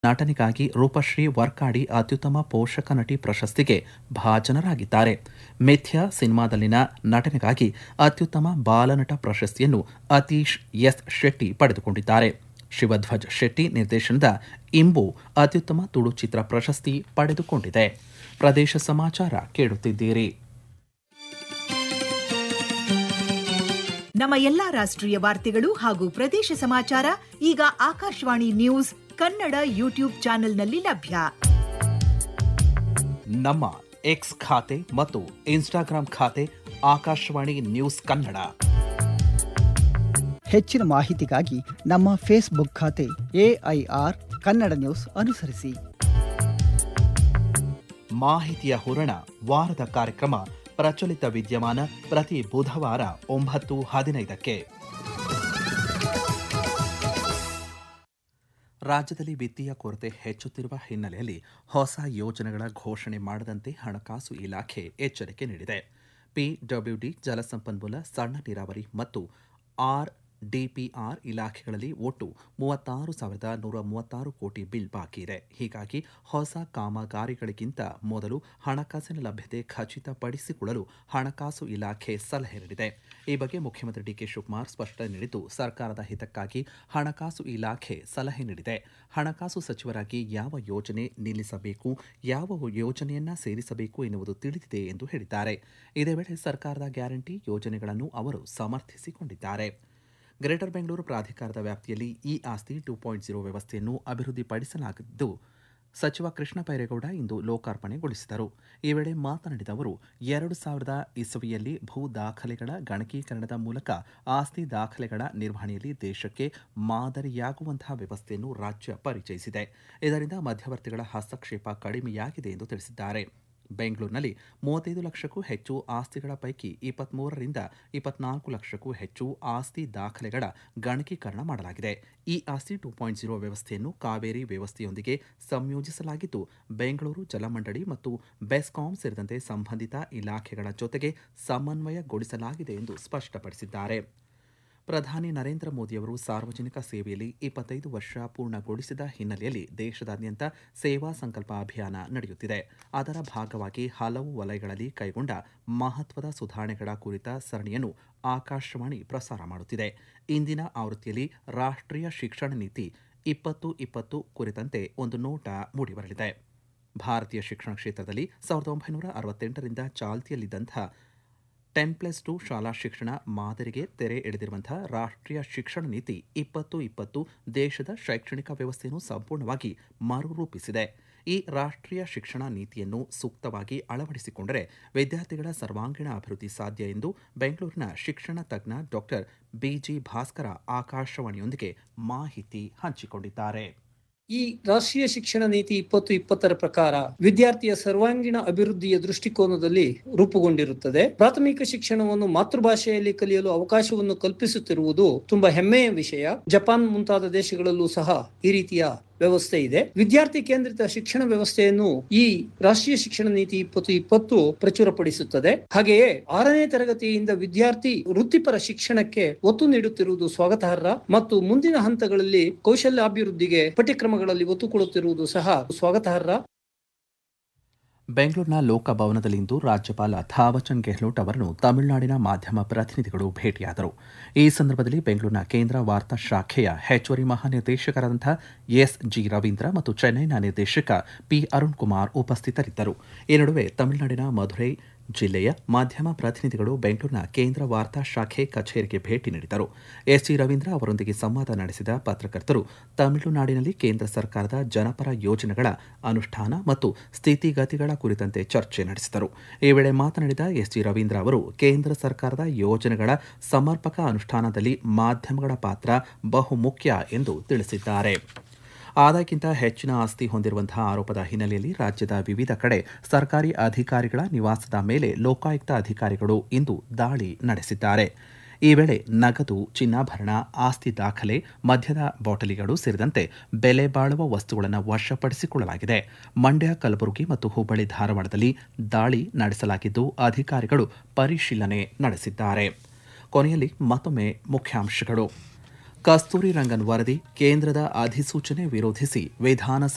ನಟನೆಗಾಗಿ ರೂಪಶ್ರೀ ವರ್ಕಾಡಿ ಅತ್ಯುತ್ತಮ ಪೋಷಕ ನಟಿ ಪ್ರಶಸ್ತಿಗೆ ಭಾಜನರಾಗಿದ್ದಾರೆ ಮಿಥ್ಯಾ ಸಿನಿಮಾದಲ್ಲಿನ ನಟನೆಗಾಗಿ ಅತ್ಯುತ್ತಮ ಬಾಲನಟ ಪ್ರಶಸ್ತಿಯನ್ನು ಅತೀಶ್ ಎಸ್ ಶೆಟ್ಟಿ ಪಡೆದುಕೊಂಡಿದ್ದಾರೆ ಶಿವಧ್ವಜ್ ಶೆಟ್ಟಿ ನಿರ್ದೇಶನದ ಇಂಬು ಅತ್ಯುತ್ತಮ ತುಳು ಚಿತ್ರ ಪ್ರಶಸ್ತಿ ಪಡೆದುಕೊಂಡಿದೆ ಪ್ರದೇಶ ಸಮಾಚಾರ ಕೇಳುತ್ತಿದ್ದೀರಿ ನಮ್ಮ ಎಲ್ಲಾ ರಾಷ್ಟ್ರೀಯ ವಾರ್ತೆಗಳು ಹಾಗೂ ಪ್ರದೇಶ ಸಮಾಚಾರ ಈಗ ಆಕಾಶವಾಣಿ ನ್ಯೂಸ್ ಕನ್ನಡ ಯೂಟ್ಯೂಬ್ ಚಾನೆಲ್ನಲ್ಲಿ ಲಭ್ಯ ನಮ್ಮ ಎಕ್ಸ್ ಖಾತೆ ಮತ್ತು ಇನ್ಸ್ಟಾಗ್ರಾಂ ಖಾತೆ ಆಕಾಶವಾಣಿ ನ್ಯೂಸ್ ಕನ್ನಡ ಹೆಚ್ಚಿನ ಮಾಹಿತಿಗಾಗಿ ನಮ್ಮ ಫೇಸ್ಬುಕ್ ಖಾತೆ ಎಐಆರ್ ಕನ್ನಡ ನ್ಯೂಸ್ ಅನುಸರಿಸಿ ಮಾಹಿತಿಯ ಹೂರಣ ವಾರದ ಕಾರ್ಯಕ್ರಮ ಪ್ರಚಲಿತ ವಿದ್ಯಮಾನ ಪ್ರತಿ ಬುಧವಾರ ಒಂಬತ್ತು ಹದಿನೈದಕ್ಕೆ ರಾಜ್ಯದಲ್ಲಿ ವಿತ್ತೀಯ ಕೊರತೆ ಹೆಚ್ಚುತ್ತಿರುವ ಹಿನ್ನೆಲೆಯಲ್ಲಿ ಹೊಸ ಯೋಜನೆಗಳ ಘೋಷಣೆ ಮಾಡದಂತೆ ಹಣಕಾಸು ಇಲಾಖೆ ಎಚ್ಚರಿಕೆ ನೀಡಿದೆ ಪಿಡಬ್ಲ್ಯೂಡಿ ಜಲಸಂಪನ್ಮೂಲ ಸಣ್ಣ ನೀರಾವರಿ ಮತ್ತು ಆರ್ ಡಿಪಿಆರ್ ಇಲಾಖೆಗಳಲ್ಲಿ ಒಟ್ಟು ಮೂವತ್ತಾರು ಸಾವಿರದ ನೂರ ಮೂವತ್ತಾರು ಕೋಟಿ ಬಿಲ್ ಬಾಕಿ ಇದೆ ಹೀಗಾಗಿ ಹೊಸ ಕಾಮಗಾರಿಗಳಿಗಿಂತ ಮೊದಲು ಹಣಕಾಸಿನ ಲಭ್ಯತೆ ಖಚಿತಪಡಿಸಿಕೊಳ್ಳಲು ಹಣಕಾಸು ಇಲಾಖೆ ಸಲಹೆ ನೀಡಿದೆ ಈ ಬಗ್ಗೆ ಮುಖ್ಯಮಂತ್ರಿ ಡಿಕೆ ಶಿವಕುಮಾರ್ ಸ್ಪಷ್ಟನೆ ನೀಡಿದ್ದು ಸರ್ಕಾರದ ಹಿತಕ್ಕಾಗಿ ಹಣಕಾಸು ಇಲಾಖೆ ಸಲಹೆ ನೀಡಿದೆ ಹಣಕಾಸು ಸಚಿವರಾಗಿ ಯಾವ ಯೋಜನೆ ನಿಲ್ಲಿಸಬೇಕು ಯಾವ ಯೋಜನೆಯನ್ನ ಸೇರಿಸಬೇಕು ಎನ್ನುವುದು ತಿಳಿದಿದೆ ಎಂದು ಹೇಳಿದ್ದಾರೆ ಇದೇ ವೇಳೆ ಸರ್ಕಾರದ ಗ್ಯಾರಂಟಿ ಯೋಜನೆಗಳನ್ನು ಅವರು ಸಮರ್ಥಿಸಿಕೊಂಡಿದ್ದಾರೆ ಗ್ರೇಟರ್ ಬೆಂಗಳೂರು ಪ್ರಾಧಿಕಾರದ ವ್ಯಾಪ್ತಿಯಲ್ಲಿ ಇ ಆಸ್ತಿ ಟೂ ಪಾಯಿಂಟ್ ಜೀರೋ ವ್ಯವಸ್ಥೆಯನ್ನು ಅಭಿವೃದ್ಧಿಪಡಿಸಲಾಗಿದ್ದು ಸಚಿವ ಕೃಷ್ಣ ಬೈರೇಗೌಡ ಇಂದು ಲೋಕಾರ್ಪಣೆಗೊಳಿಸಿದರು ಈ ವೇಳೆ ಮಾತನಾಡಿದ ಅವರು ಎರಡು ಸಾವಿರದ ಇಸವಿಯಲ್ಲಿ ಭೂ ದಾಖಲೆಗಳ ಗಣಕೀಕರಣದ ಮೂಲಕ ಆಸ್ತಿ ದಾಖಲೆಗಳ ನಿರ್ವಹಣೆಯಲ್ಲಿ ದೇಶಕ್ಕೆ ಮಾದರಿಯಾಗುವಂತಹ ವ್ಯವಸ್ಥೆಯನ್ನು ರಾಜ್ಯ ಪರಿಚಯಿಸಿದೆ ಇದರಿಂದ ಮಧ್ಯವರ್ತಿಗಳ ಹಸ್ತಕ್ಷೇಪ ಕಡಿಮೆಯಾಗಿದೆ ಎಂದು ತಿಳಿಸಿದ್ದಾರೆ ಬೆಂಗಳೂರಿನಲ್ಲಿ ಮೂವತ್ತೈದು ಲಕ್ಷಕ್ಕೂ ಹೆಚ್ಚು ಆಸ್ತಿಗಳ ಪೈಕಿ ಇಪ್ಪತ್ಮೂರರಿಂದ ಇಪ್ಪತ್ನಾಲ್ಕು ಲಕ್ಷಕ್ಕೂ ಹೆಚ್ಚು ಆಸ್ತಿ ದಾಖಲೆಗಳ ಗಣಕೀಕರಣ ಮಾಡಲಾಗಿದೆ ಈ ಆಸ್ತಿ ಟೂ ಪಾಯಿಂಟ್ ಜೀರೋ ವ್ಯವಸ್ಥೆಯನ್ನು ಕಾವೇರಿ ವ್ಯವಸ್ಥೆಯೊಂದಿಗೆ ಸಂಯೋಜಿಸಲಾಗಿದ್ದು ಬೆಂಗಳೂರು ಜಲಮಂಡಳಿ ಮತ್ತು ಬೆಸ್ಕಾಂ ಸೇರಿದಂತೆ ಸಂಬಂಧಿತ ಇಲಾಖೆಗಳ ಜೊತೆಗೆ ಸಮನ್ವಯಗೊಳಿಸಲಾಗಿದೆ ಎಂದು ಸ್ಪಷ್ಟಪಡಿಸಿದ್ದಾರೆ ಪ್ರಧಾನಿ ನರೇಂದ್ರ ಮೋದಿಯವರು ಸಾರ್ವಜನಿಕ ಸೇವೆಯಲ್ಲಿ ಇಪ್ಪತ್ತೈದು ವರ್ಷ ಪೂರ್ಣಗೊಳಿಸಿದ ಹಿನ್ನೆಲೆಯಲ್ಲಿ ದೇಶದಾದ್ಯಂತ ಸೇವಾ ಸಂಕಲ್ಪ ಅಭಿಯಾನ ನಡೆಯುತ್ತಿದೆ ಅದರ ಭಾಗವಾಗಿ ಹಲವು ವಲಯಗಳಲ್ಲಿ ಕೈಗೊಂಡ ಮಹತ್ವದ ಸುಧಾರಣೆಗಳ ಕುರಿತ ಸರಣಿಯನ್ನು ಆಕಾಶವಾಣಿ ಪ್ರಸಾರ ಮಾಡುತ್ತಿದೆ ಇಂದಿನ ಆವೃತ್ತಿಯಲ್ಲಿ ರಾಷ್ಟ್ರೀಯ ಶಿಕ್ಷಣ ನೀತಿ ಇಪ್ಪತ್ತು ಇಪ್ಪತ್ತು ಕುರಿತಂತೆ ಒಂದು ನೋಟ ಮೂಡಿಬರಲಿದೆ ಭಾರತೀಯ ಶಿಕ್ಷಣ ಕ್ಷೇತ್ರದಲ್ಲಿ ಸಾವಿರದ ಒಂಬೈನೂರ ಅರವತ್ತೆಂಟರಿಂದ ಚಾಲ್ತಿಯಲ್ಲಿದ್ದಂಥ ಟೆನ್ ಪ್ಲಸ್ ಟು ಶಾಲಾ ಶಿಕ್ಷಣ ಮಾದರಿಗೆ ತೆರೆ ಎಳೆದಿರುವಂತಹ ರಾಷ್ಟ್ರೀಯ ಶಿಕ್ಷಣ ನೀತಿ ಇಪ್ಪತ್ತು ಇಪ್ಪತ್ತು ದೇಶದ ಶೈಕ್ಷಣಿಕ ವ್ಯವಸ್ಥೆಯನ್ನು ಸಂಪೂರ್ಣವಾಗಿ ಮರುರೂಪಿಸಿದೆ ಈ ರಾಷ್ಟ್ರೀಯ ಶಿಕ್ಷಣ ನೀತಿಯನ್ನು ಸೂಕ್ತವಾಗಿ ಅಳವಡಿಸಿಕೊಂಡರೆ ವಿದ್ಯಾರ್ಥಿಗಳ ಸರ್ವಾಂಗೀಣ ಅಭಿವೃದ್ಧಿ ಸಾಧ್ಯ ಎಂದು ಬೆಂಗಳೂರಿನ ಶಿಕ್ಷಣ ತಜ್ಞ ಡಾಕ್ಟರ್ ಬಿಜಿ ಭಾಸ್ಕರ ಆಕಾಶವಾಣಿಯೊಂದಿಗೆ ಮಾಹಿತಿ ಹಂಚಿಕೊಂಡಿದ್ದಾರೆ ಈ ರಾಷ್ಟ್ರೀಯ ಶಿಕ್ಷಣ ನೀತಿ ಇಪ್ಪತ್ತು ಇಪ್ಪತ್ತರ ಪ್ರಕಾರ ವಿದ್ಯಾರ್ಥಿಯ ಸರ್ವಾಂಗೀಣ ಅಭಿವೃದ್ಧಿಯ ದೃಷ್ಟಿಕೋನದಲ್ಲಿ ರೂಪುಗೊಂಡಿರುತ್ತದೆ ಪ್ರಾಥಮಿಕ ಶಿಕ್ಷಣವನ್ನು ಮಾತೃಭಾಷೆಯಲ್ಲಿ ಕಲಿಯಲು ಅವಕಾಶವನ್ನು ಕಲ್ಪಿಸುತ್ತಿರುವುದು ತುಂಬಾ ಹೆಮ್ಮೆಯ ವಿಷಯ ಜಪಾನ್ ಮುಂತಾದ ದೇಶಗಳಲ್ಲೂ ಸಹ ಈ ರೀತಿಯ ವ್ಯವಸ್ಥೆ ಇದೆ ವಿದ್ಯಾರ್ಥಿ ಕೇಂದ್ರಿತ ಶಿಕ್ಷಣ ವ್ಯವಸ್ಥೆಯನ್ನು ಈ ರಾಷ್ಟ್ರೀಯ ಶಿಕ್ಷಣ ನೀತಿ ಇಪ್ಪತ್ತು ಇಪ್ಪತ್ತು ಪ್ರಚುರಪಡಿಸುತ್ತದೆ ಹಾಗೆಯೇ ಆರನೇ ತರಗತಿಯಿಂದ ವಿದ್ಯಾರ್ಥಿ ವೃತ್ತಿಪರ ಶಿಕ್ಷಣಕ್ಕೆ ಒತ್ತು ನೀಡುತ್ತಿರುವುದು ಸ್ವಾಗತಾರ್ಹ ಮತ್ತು ಮುಂದಿನ ಹಂತಗಳಲ್ಲಿ ಕೌಶಲ್ಯಾಭಿವೃದ್ಧಿಗೆ ಪಠ್ಯಕ್ರಮಗಳಲ್ಲಿ ಒತ್ತು ಕೊಡುತ್ತಿರುವುದು ಸಹ ಸ್ವಾಗತಾರ್ಹ ಬೆಂಗಳೂರಿನ ಲೋಕಭವನದಲ್ಲಿಂದು ರಾಜ್ಯಪಾಲ ಥಾವಚಂದ್ ಗೆಹ್ಲೋಟ್ ಅವರನ್ನು ತಮಿಳುನಾಡಿನ ಮಾಧ್ಯಮ ಪ್ರತಿನಿಧಿಗಳು ಭೇಟಿಯಾದರು ಈ ಸಂದರ್ಭದಲ್ಲಿ ಬೆಂಗಳೂರಿನ ಕೇಂದ್ರ ವಾರ್ತಾ ಶಾಖೆಯ ಹೆಚ್ಚುವರಿ ಮಹಾನಿರ್ದೇಶಕರಾದಂತಹ ಎಸ್ ಜಿ ರವೀಂದ್ರ ಮತ್ತು ಚೆನ್ನೈನ ನಿರ್ದೇಶಕ ಪಿ ಅರುಣ್ ಕುಮಾರ್ ಉಪಸ್ಥಿತರಿದ್ದರು ಈ ನಡುವೆ ತಮಿಳುನಾಡಿನ ಮಧುರೈ ಜಿಲ್ಲೆಯ ಮಾಧ್ಯಮ ಪ್ರತಿನಿಧಿಗಳು ಬೆಂಗಳೂರಿನ ಕೇಂದ್ರ ವಾರ್ತಾ ಶಾಖೆ ಕಚೇರಿಗೆ ಭೇಟಿ ನೀಡಿದರು ಎಸ್ ಜಿ ರವೀಂದ್ರ ಅವರೊಂದಿಗೆ ಸಂವಾದ ನಡೆಸಿದ ಪತ್ರಕರ್ತರು ತಮಿಳುನಾಡಿನಲ್ಲಿ ಕೇಂದ್ರ ಸರ್ಕಾರದ ಜನಪರ ಯೋಜನೆಗಳ ಅನುಷ್ಠಾನ ಮತ್ತು ಸ್ಥಿತಿಗತಿಗಳ ಕುರಿತಂತೆ ಚರ್ಚೆ ನಡೆಸಿದರು ಈ ವೇಳೆ ಮಾತನಾಡಿದ ಎಸ್ ಜಿ ರವೀಂದ್ರ ಅವರು ಕೇಂದ್ರ ಸರ್ಕಾರದ ಯೋಜನೆಗಳ ಸಮರ್ಪಕ ಅನುಷ್ಠಾನದಲ್ಲಿ ಮಾಧ್ಯಮಗಳ ಪಾತ್ರ ಬಹುಮುಖ್ಯ ಎಂದು ತಿಳಿಸಿದ್ದಾರೆ ಆದಾಯಕ್ಕಿಂತ ಹೆಚ್ಚಿನ ಆಸ್ತಿ ಹೊಂದಿರುವಂತಹ ಆರೋಪದ ಹಿನ್ನೆಲೆಯಲ್ಲಿ ರಾಜ್ಯದ ವಿವಿಧ ಕಡೆ ಸರ್ಕಾರಿ ಅಧಿಕಾರಿಗಳ ನಿವಾಸದ ಮೇಲೆ ಲೋಕಾಯುಕ್ತ ಅಧಿಕಾರಿಗಳು ಇಂದು ದಾಳಿ ನಡೆಸಿದ್ದಾರೆ ಈ ವೇಳೆ ನಗದು ಚಿನ್ನಾಭರಣ ಆಸ್ತಿ ದಾಖಲೆ ಮದ್ಯದ ಬಾಟಲಿಗಳು ಸೇರಿದಂತೆ ಬೆಲೆ ಬಾಳುವ ವಸ್ತುಗಳನ್ನು ವಶಪಡಿಸಿಕೊಳ್ಳಲಾಗಿದೆ ಮಂಡ್ಯ ಕಲಬುರಗಿ ಮತ್ತು ಹುಬ್ಬಳ್ಳಿ ಧಾರವಾಡದಲ್ಲಿ ದಾಳಿ ನಡೆಸಲಾಗಿದ್ದು ಅಧಿಕಾರಿಗಳು ಪರಿಶೀಲನೆ ನಡೆಸಿದ್ದಾರೆ ಕೊನೆಯಲ್ಲಿ ಮತ್ತೊಮ್ಮೆ ಮುಖ್ಯಾಂಶಗಳು ಕಸ್ತೂರಿ ರಂಗನ್ ವರದಿ ಕೇಂದ್ರದ ಅಧಿಸೂಚನೆ ವಿರೋಧಿಸಿ ವಿಧಾನಸಭೆ